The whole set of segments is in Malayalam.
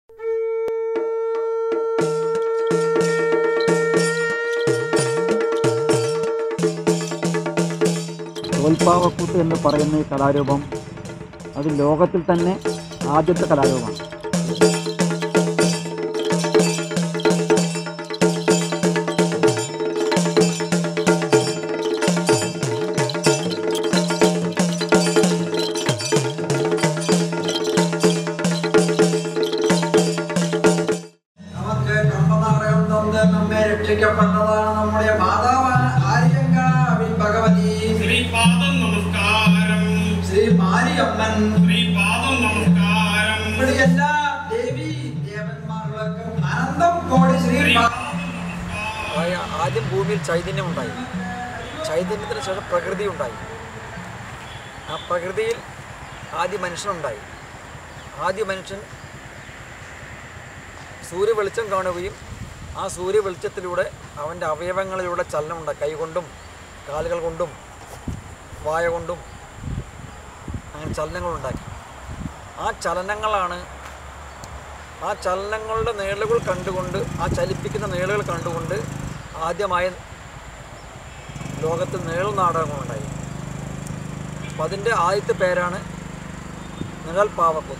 തോൽപ്പാവക്കൂത്ത് എന്ന് പറയുന്ന ഈ കലാരൂപം അത് ലോകത്തിൽ തന്നെ ആദ്യത്തെ കലാരൂപമാണ് നമുക്ക് കർമ്മനാടകം തന്ന് നമ്മെ രക്ഷിക്കപ്പെട്ടതാണ് നമ്മുടെ മാതാവാണ് ആര്യങ്കാവിൽ ഭഗവതി ശ്രീപാദം നമസ്കാരം ശ്രീ മാരിയമ്മൻ ശ്രീപാദം നമസ്കാരം ഇവിടെ എല്ലാ ദേവി ദേവന്മാർക്കും അനന്തം കോടി ശ്രീ പാ- അതായത് ആദ്യം ഭൂമിയിൽ ചൈതന്യമുണ്ടായി ചൈതന്യത്തിന് ശേഷം പ്രകൃതി ഉണ്ടായി ആ പ്രകൃതിയിൽ ആദ്യ മനുഷ്യനുണ്ടായി ആദ്യ മനുഷ്യൻ സൂര്യ വെളിച്ചം കാണുകയും ആ സൂര്യ വെളിച്ചത്തിലൂടെ അവൻ്റെ അവയവങ്ങളിലൂടെ ചലനമുണ്ടായി കൈകൊണ്ടും കാലുകൾ കൊണ്ടും വായ കൊണ്ടും അങ്ങനെ ചലനങ്ങളുണ്ടാക്കി ആ ചലനങ്ങളാണ് ആ ചലനങ്ങളുടെ നീളുകൾ കണ്ടുകൊണ്ട് ആ ചലിപ്പിക്കുന്ന നീളുകൾ കണ്ടുകൊണ്ട് ആദ്യമായി ലോകത്തിൽ നീള നാടകങ്ങളുണ്ടായി അപ്പം അതിൻ്റെ ആദ്യത്തെ പേരാണ് നിഴൽ പാവക്കൂത്ത്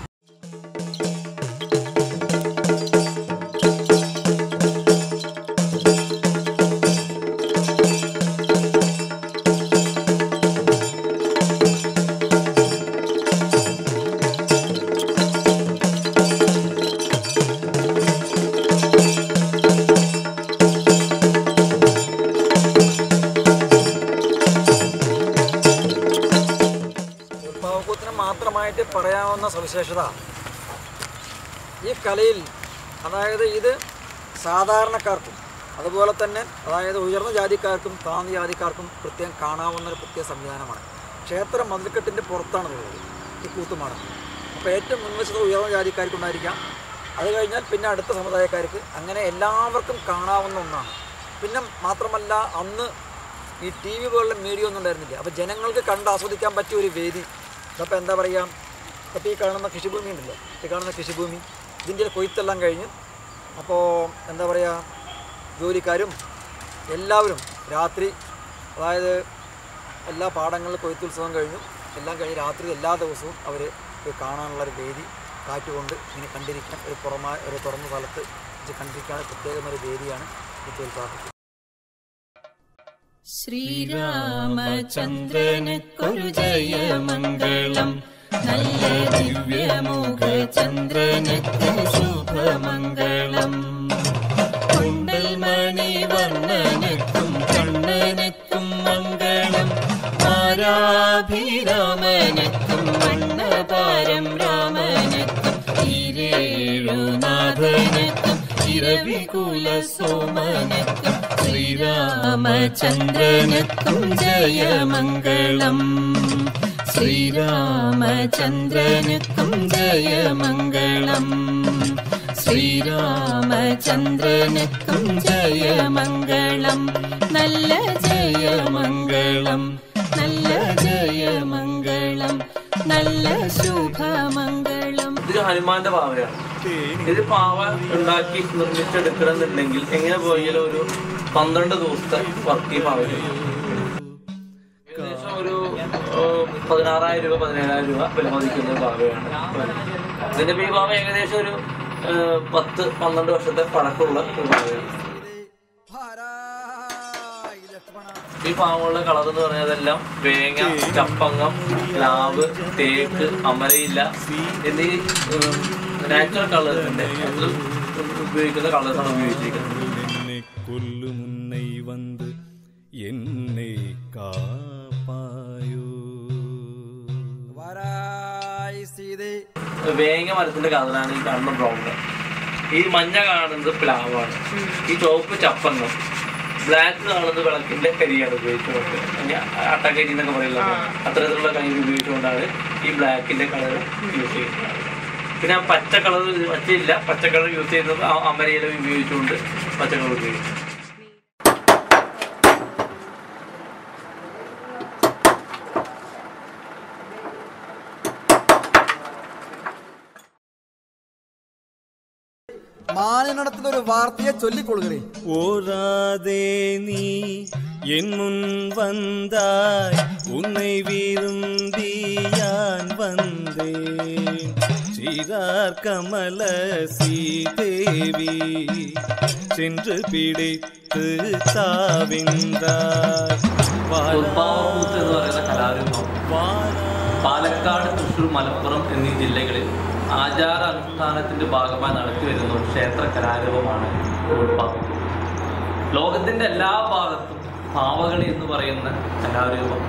പാവക്കൂത്തിന് മാത്രമായിട്ട് പറയാവുന്ന സവിശേഷത ഈ കലയിൽ അതായത് ഇത് സാധാരണക്കാർക്കും അതുപോലെ തന്നെ അതായത് ഉയർന്ന ജാതിക്കാർക്കും താഴ്ന്ന ജാതിക്കാർക്കും കൃത്യം കാണാവുന്ന ഒരു പ്രത്യേക സംവിധാനമാണ് ക്ഷേത്ര മതിൽക്കെട്ടിൻ്റെ പുറത്താണ് ഉള്ളത് ഈ കൂത്തുമാടം അപ്പോൾ ഏറ്റവും മുൻവശത്ത് ഉയർന്ന ജാതിക്കാർക്കുണ്ടായിരിക്കാം അത് കഴിഞ്ഞാൽ പിന്നെ അടുത്ത സമുദായക്കാർക്ക് അങ്ങനെ എല്ലാവർക്കും കാണാവുന്ന ഒന്നാണ് പിന്നെ മാത്രമല്ല അന്ന് ഈ ടി വി പോലുള്ള മീഡിയ ഒന്നും ഉണ്ടായിരുന്നില്ല അപ്പോൾ ജനങ്ങൾക്ക് കണ്ട് ആസ്വദിക്കാൻ പറ്റിയ ഒരു വേദി അപ്പോൾ എന്താ പറയുക അപ്പോൾ ഈ കാണുന്ന കൃഷിഭൂമി ഉണ്ടല്ലോ ഈ കാണുന്ന കൃഷിഭൂമി ഇതിൻ്റെ കൊയ്ത്തെല്ലാം കഴിഞ്ഞ് അപ്പോൾ എന്താ പറയുക ജോലിക്കാരും എല്ലാവരും രാത്രി അതായത് എല്ലാ പാടങ്ങളിലും കൊയ്ത്തുത്സവം കഴിഞ്ഞു എല്ലാം കഴിഞ്ഞ് രാത്രി എല്ലാ ദിവസവും അവർ കാണാനുള്ളൊരു വേദി കാറ്റുകൊണ്ട് ഇങ്ങനെ കണ്ടിരിക്കാൻ ഒരു പുറമായ ഒരു തുറന്ന സ്ഥലത്ത് വെച്ച് കണ്ടിരിക്കാൻ പ്രത്യേകമൊരു വേദിയാണ് ഈ തോൽപ്പാട്ട് ശ്രീരാമചന്ദ്രനൊരു ജയമംഗളം നല്ല ദിവ്യമുഖ ചന്ദ്രനക്ക് ശുഭമംഗളം കുണ്ടൽ മണി വർണ്ണനക്കും കണ്ണനക്കും മംഗളം ആരാഭിരാമനക്കും മണ്ണപാരം രാമനക്കും ഇരേഴുനാഥനക്കും ഇരവികുല സോമനക്കും ശ്രീരാമചന്ദ്രനക്കും ജയമംഗളം ശ്രീരാമചന്ദ്രനക്കും ജയമംഗളം ശ്രീരാമചന്ദ്രനക്കും ജയമംഗളം നല്ല ജയമംഗളം നല്ല ജയമംഗളം നല്ല ശുഭമംഗളം ഇത് ഹനുമാന്റെ പാവയാണ് ഇത് പാവ ഉണ്ടാക്കി നിർമ്മിച്ചെടുക്കണമെന്നുണ്ടെങ്കിൽ എങ്ങനെ പോയാലും ഒരു പന്ത്രണ്ട് ദിവസത്തെ വർക്ക് ഈ പാവ ചെയ്യും. ഏകദേശം ഒരു ഏഹ്, പതിനാറായിരം രൂപ പതിനേഴായിരം രൂപ വില മതിക്കുന്ന ഒരു പാവയാണ് ഇതിന്റെ ഈ പാവ ഏകദേശം ഒരു ഏഹ്, പത്ത് പന്ത്രണ്ട് വർഷത്തെ പഴക്കമുള്ള ഒരു പാവയാണ് ഭാരായി ലക്ഷ്മണ ഈ പാവങ്ങളുടെ കളർ എന്ന് പറഞ്ഞതെല്ലാം വേങ്ങ ചപ്പങ്ങം പ്ലാവ് തേക്ക് അമരയില്ല എന്നീ നാച്ചുറൽ കളേഴ്സിന്റെ അത് ഉപയോഗിക്കുന്ന കളേഴ്സാണ് ഉപയോഗിച്ചിരിക്കുന്നത് என்னை கொல்லும் உன்னை வந்து என்னை காப்பாயோ വാരായി സീതേ വേങ്ങ മരത്തിന്റെ കളറാണ് ഈ കാണുന്ന ബ്രൗൺ ഈ മഞ്ഞ കാണുന്നത് പ്ലാവാണ് ഈ ചുവപ്പ് ചപ്പങ്ങം ബ്ലാക്ക് കാണുന്നത് വിളക്കിന്റെ കരിയാണ് ഉപയോഗിച്ചുകൊണ്ട് അട്ടക്കരി എന്നൊക്കെ പറയുന്നത് അത്തരത്തിലുള്ള കരി ഉപയോഗിച്ചുകൊണ്ടാണ് ഈ ബ്ലാക്കിന്റെ കളർ യൂസ് ചെയ്യുന്നത് പിന്നെ ആ പച്ച കളർ പച്ചയില്ല പച്ച കളർ യൂസ് ചെയ്യുന്നത് ആ അമരയില ഉപയോഗിച്ചുകൊണ്ട് പച്ച കളർ ഉപയോഗിക്കും മാനിനടത്തിൽ ഒരു വാർത്തയെ ചൊല്ലിക്കൊള്ളുകേ ஓராதே நீ என் முன் வந்தாய் உன்னை விரும்பி யான் வந்தேன் சீரார் கமல சீதேவி சென்று பிடித்து தாவின்றாய் ഉത്പാവൂത്ത് എന്ന് പറയുന്ന കലാരൂപം പാലക്കാട് തൃശൂർ മലപ്പുറം എന്നീ ജില്ലകളിൽ ആചാര അനുഷ്ഠാനത്തിന്റെ ഭാഗമായി നടത്തി വരുന്ന ഒരു ക്ഷേത്ര കലാരൂപമാണ് ഉത്പാവൂത്ത് ലോകത്തിന്റെ എല്ലാ ഭാഗത്തും പാവകളി എന്ന് പറയുന്ന കലാരൂപം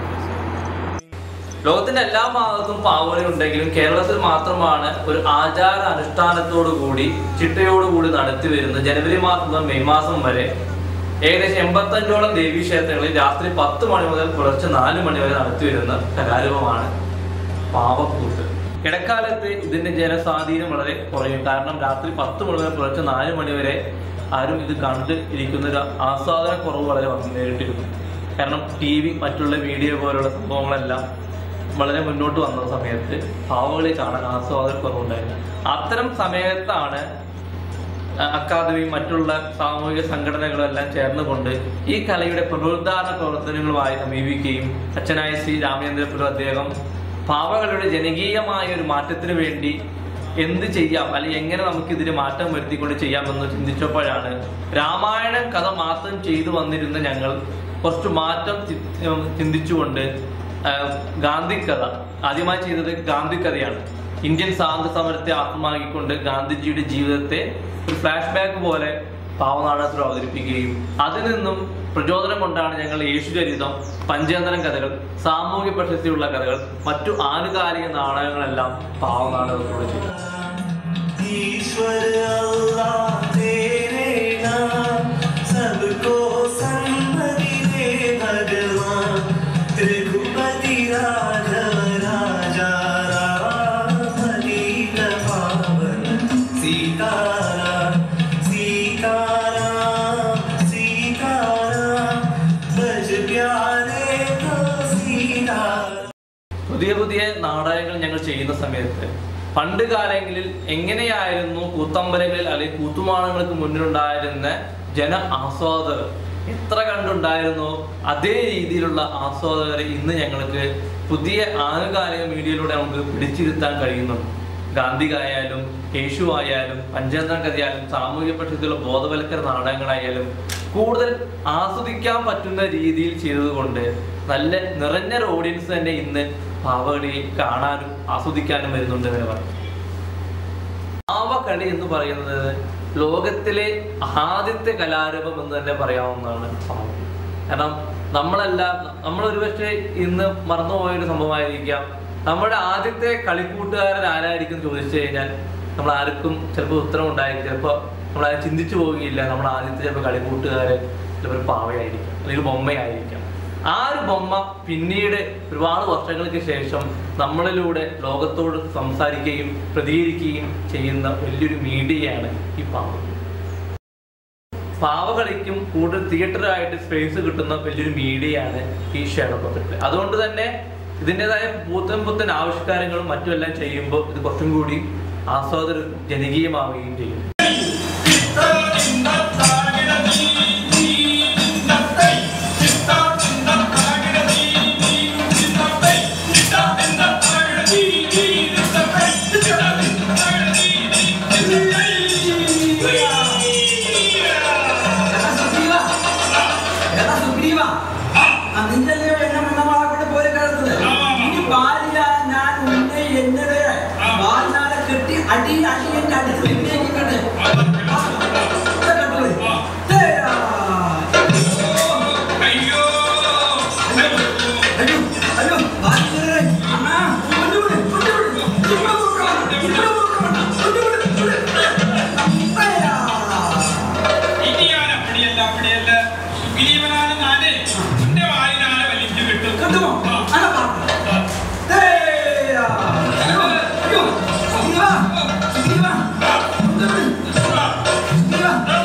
ലോകത്തിന്റെ എല്ലാ ഭാഗത്തും പാവകളി ഉണ്ടെങ്കിലും കേരളത്തിൽ മാത്രമാണ് ഒരു ആചാര അനുഷ്ഠാനത്തോടു കൂടി ചിട്ടയോടുകൂടി നടത്തി വരുന്ന ജനുവരി മാസം മുതൽ മെയ് മാസം വരെ ഏകദേശം എൺപത്തഞ്ചോളം ദേവീ ക്ഷേത്രങ്ങളിൽ രാത്രി പത്ത് മണി മുതൽ പുലർച്ചെ നാല് മണി വരെ നടത്തി വരുന്ന കലാരൂപമാണ് പാവക്കൂത്ത് ഇടക്കാലത്ത് ഇതിന്റെ ജനസ്വാധീനം വളരെ കുറയും കാരണം രാത്രി പത്ത് മണി മുതൽ പുലർച്ചെ നാല് മണി വരെ ആരും ഇത് കണ്ട് ഇരിക്കുന്ന ഒരു ആസ്വാദന കുറവ് വളരെ വന്നു നേരിട്ടിരുന്നു കാരണം ടി വി മറ്റുള്ള മീഡിയ പോലുള്ള സംഭവങ്ങളെല്ലാം വളരെ മുന്നോട്ട് വന്ന സമയത്ത് പാവകളി കാണാൻ ആസ്വാദന കുറവുണ്ടായിരുന്നു അത്തരം സമയത്താണ് അ- അക്കാദമി മറ്റുള്ള സാമൂഹിക സംഘടനകളും എല്ലാം ചേർന്നുകൊണ്ട് ഈ കലയുടെ പുനരുദ്ധാരണ പ്രവർത്തനങ്ങളുമായി സമീപിക്കുകയും അച്ഛനായ ശ്രീ രാമചന്ദ്രപുരം അദ്ദേഹം പാവകളുടെ ജനകീയമായ ഒരു മാറ്റത്തിന് വേണ്ടി എന്ത് ചെയ്യാം അല്ലെങ്കിൽ എങ്ങനെ നമുക്ക് ഇതിന് മാറ്റം വരുത്തിക്കൊണ്ട് ചെയ്യാമെന്ന് ചിന്തിച്ചപ്പോഴാണ് രാമായണം കഥ മാത്രം ചെയ്തു വന്നിരുന്ന ഞങ്ങൾ കുറച്ച് മാറ്റം ചി- ഉം ചിന്തിച്ചുകൊണ്ട് ആ, ഗാന്ധി കഥ ആദ്യമായി ചെയ്തത് ഗാന്ധി കഥയാണ് ഇന്ത്യൻ സ്വാതന്ത്ര്യ സമരത്തെ ആത്മാക്കിക്കൊണ്ട് ഗാന്ധിജിയുടെ ജീവിതത്തെ ഒരു ഫ്ലാഷ് ബാക്ക് പോലെ പാവനാടകത്തിൽ അവതരിപ്പിക്കുകയും അതിൽ നിന്നും പ്രചോദനം കൊണ്ടാണ് ഞങ്ങൾ യേശുചരിതം പഞ്ചേന്ദ്രൻ കഥകൾ സാമൂഹ്യ പ്രശസ്തിയുള്ള കഥകൾ മറ്റു ആനുകാലിക നാടകങ്ങളെല്ലാം പാവനാടകത്തിലൂടെ ചെയ്തു ईश्वर अल्लाह तेरे नाम सबको सन्मति दे भगवान रघुपति राघव राजा राम पतित पावन सीताराम सीताराम सीताराम बज प्यारे तो सीताराम പുതിയ പുതിയ നാടകങ്ങൾ ഞങ്ങൾ ചെയ്യുന്ന സമയത്ത് പണ്ട് കാലങ്ങളിൽ എങ്ങനെയായിരുന്നു കൂത്തമ്പലകളിൽ അല്ലെങ്കിൽ കൂത്തുമാണങ്ങൾക്ക് മുന്നിലുണ്ടായിരുന്ന ജന ആസ്വാദകർ എത്ര കണ്ടുണ്ടായിരുന്നോ അതേ രീതിയിലുള്ള ആസ്വാദകരെ ഇന്ന് ഞങ്ങൾക്ക് പുതിയ ആനുകാലിക മീഡിയയിലൂടെ നമുക്ക് പിടിച്ചിരുത്താൻ കഴിയുന്നുണ്ട് ഗാന്ധികായാലും യേശു ആയാലും പഞ്ചേന്ദ്രൻ കഥയായാലും സാമൂഹ്യ പ്രശസ്തിയുള്ള ബോധവൽക്കരണ നാടകങ്ങളായാലും കൂടുതൽ ആസ്വദിക്കാൻ പറ്റുന്ന രീതിയിൽ ചെയ്തതുകൊണ്ട് നല്ല നിറഞ്ഞ ഒരു ഓഡിയൻസ് തന്നെ ഇന്ന് പാവകളി കാണാനും ആസ്വദിക്കാനും വരുന്നുണ്ട് എന്ന് പറയാം പാവകളി എന്ന് പറയുന്നത് ലോകത്തിലെ ആദ്യത്തെ കലാരൂപം എന്ന് തന്നെ പറയാവുന്നതാണ് പാവകളി കാരണം നമ്മളെല്ലാം നമ്മൾ ഒരുപക്ഷെ ഇന്ന് മറന്നുപോയൊരു സംഭവമായിരിക്കാം നമ്മുടെ ആദ്യത്തെ കളിക്കൂട്ടുകാരൻ ആരായിരിക്കും എന്ന് ചോദിച്ചു കഴിഞ്ഞാൽ നമ്മൾ ആർക്കും ചിലപ്പോൾ ഉത്തരം ഉണ്ടായിരിക്കും ചിലപ്പോൾ നമ്മൾ ആരും ചിന്തിച്ചു പോവുകയില്ല നമ്മുടെ ആദ്യത്തെ ചിലപ്പോൾ കളിക്കൂട്ടുകാരൻ ചിലപ്പോൾ ഒരു പാവയായിരിക്കും അല്ലെങ്കിൽ ബൊമ്മയായിരിക്കാം ആ ഒരു ബൊമ്മ പിന്നീട് ഒരുപാട് വർഷങ്ങൾക്ക് ശേഷം നമ്മളിലൂടെ ലോകത്തോട് സംസാരിക്കുകയും പ്രതികരിക്കുകയും ചെയ്യുന്ന വലിയൊരു മീഡിയയാണ് ഈ പാവ പാവകളിക്കും കൂടുതൽ തിയേറ്ററായിട്ട് സ്പേസ് കിട്ടുന്ന വലിയൊരു മീഡിയയാണ് ഈ ഷെയർ പത്രത്തിൽ അതുകൊണ്ട് തന്നെ ഇതിൻ്റെതായ പുത്തൻ പുത്തൻ ആവിഷ്കാരങ്ങളും മറ്റും എല്ലാം ചെയ്യുമ്പോൾ ഇത് കുറച്ചും കൂടി ആസ്വാദക ജനകീയമാവുകയും ചെയ്യും എടാ സുഗ്രീവ, ആ നിന്നല്ലേ എന്നെ മണ്ണമാളക്കൊണ്ട് പോയി കിടന്നത്? ഇനി ബാലിയ ഞാൻ ഉന്നെ എന്നത് ബാലിനാലെ കെട്ടി അടി അടി എന്നെ അടിച്ച് നിന്നേക്കിക്കട്ടെ. ആ, ഇത് കണ്ടോളി. തേരാ. അയ്യോ അയ്യോ, അയ്യോ, ബാലിയേ, അണ്ണാ, കൊണ്ടുവിട്, കൊണ്ടുവിട്. ഇവിടെ നോക്കണം, ഇവിടെ നോക്കണം, കൊണ്ടുവിട്, കൊണ്ടുവിട്. തേരാ. ഇനി ഞാൻ അപ്പടിയല്ല അപ്പടിയല്ല സുഗ്രീവനാണ് നാല് എന്റെ വാലിനാണ് വലിച്ചു കിട്ടും കിട്ടുമോ? അല്ല, വാ. തേരാ. അയ്യോ, അയ്യോ, സുഗ്രീവ, സുഗ്രീവ, കൊണ്ടുവിട്. സുഗ്രീവ.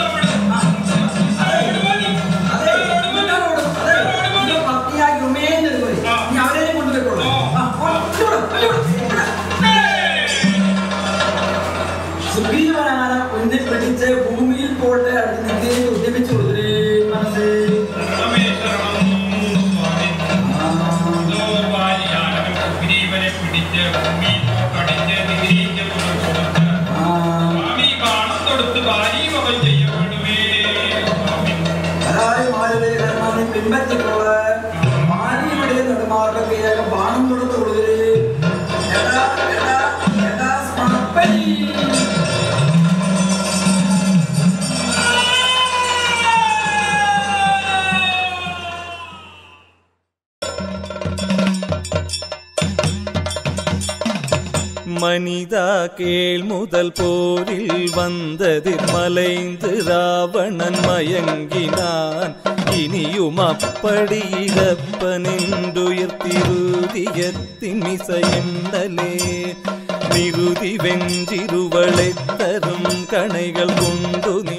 അതെ, ഇങ്ങോട്ടാണ് ഓടുന്നത്. അതെ, ഇങ്ങ് പത്തിയായി ഉമേന്ന് പോയി. ഇനി അവരെയും കൊണ്ടുപോയിക്കോളൂ. ആ, ഓ, കൊണ്ടുവിട്, കൊണ്ടുവിട്, കൊണ്ടുവിട്. പിൻപറ്റിക്കോള് മാലിയുടെ നെടുമാർഗൊക്കെ ബാണം കൊടുത്തു കൊടുക്കരുത് എടാ എടാ എടാ സമർപ്പണി மனிதா கேள் முதல் போரில் வந்ததிர் மலைந்து ராவணன் மயங்கினான் இனியும் அப்படி இழப்பனின்றுயிர் திருதியத்தின் இசையென்னலே நிருதி வெஞ்சிருவளைத் தரும் கணைகள் கொண்டு